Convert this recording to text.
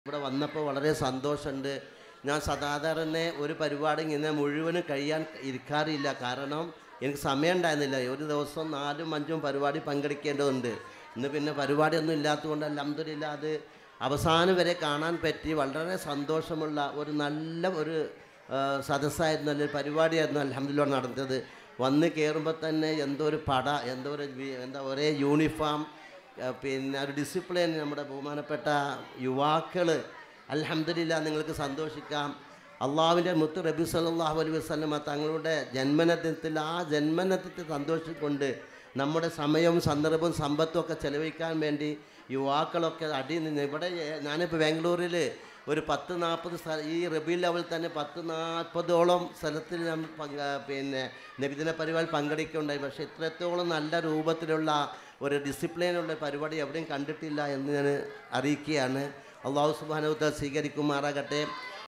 ഇവിടെ വന്നപ്പോൾ വളരെ സന്തോഷമുണ്ട് ഞാൻ സാധാരണ ഒരു പരിപാടി ഇങ്ങനെ മുഴുവനും കഴിയാൻ ഇരിക്കാറില്ല കാരണം എനിക്ക് സമയം ഉണ്ടായിരുന്നില്ല ഒരു ദിവസം നാലും അഞ്ചും പരിപാടി പങ്കെടുക്കേണ്ടതുണ്ട് ഇന്ന് പിന്നെ പരിപാടിയൊന്നും ഇല്ലാത്തതുകൊണ്ട് അലഹമില്ല അത് അവസാനം വരെ കാണാൻ പറ്റി വളരെ സന്തോഷമുള്ള ഒരു നല്ല ഒരു ആ, സദസ്സായിരുന്നു നല്ലൊരു പരിപാടിയായിരുന്നു അലഹമില്ല നടന്നത് വന്ന് കയറുമ്പോൾ തന്നെ എന്തോ ഒരു പട എന്തോ ഒരു വി- എന്താ ഒരേ യൂണിഫോം ആ, പിന്നെ ഒരു ഡിസിപ്ലിൻ നമ്മുടെ ബഹുമാനപ്പെട്ട യുവാക്കൾ അൽഹംദുലില്ലാ നിങ്ങൾക്ക് സന്തോഷിക്കാം അള്ളാഹുവിൻ്റെ മുത്ത് റബി സല്ലാഹു അലൈഹി വസ്ലമ തങ്ങളുടെ ജന്മനദിനത്തിൽ ആ ജന്മനത്തിൽ സന്തോഷിക്കൊണ്ട് നമ്മുടെ സമയവും സന്ദർഭവും സമ്പത്തും ഒക്കെ ചെലവഴിക്കാൻ വേണ്ടി യുവാക്കളൊക്കെ അടി നിന്ന് ഇവിടെ ഏ- ഞാനിപ്പോൾ ബാംഗ്ലൂരിൽ ഒരു പത്ത് നാൽപ്പത് സ്ഥല ഈ റബി ലെവൽ തന്നെ പത്ത് നാൽപ്പതോളം സ്ഥലത്തിൽ ഞാൻ പങ്ക പിന്നെ നബിദിന പരിപാടി പങ്കെടുക്കുകയുണ്ടായി പക്ഷേ ഇത്രത്തോളം നല്ല രൂപത്തിലുള്ള ഒരു ഡിസിപ്ലിനുള്ള പരിപാടി എവിടെയും കണ്ടിട്ടില്ല എന്ന് ഞാൻ അറിയിക്കുകയാണ് അള്ളാഹു സുബാനവുത്ത സ്വീകരിക്കുമാറാകട്ടെ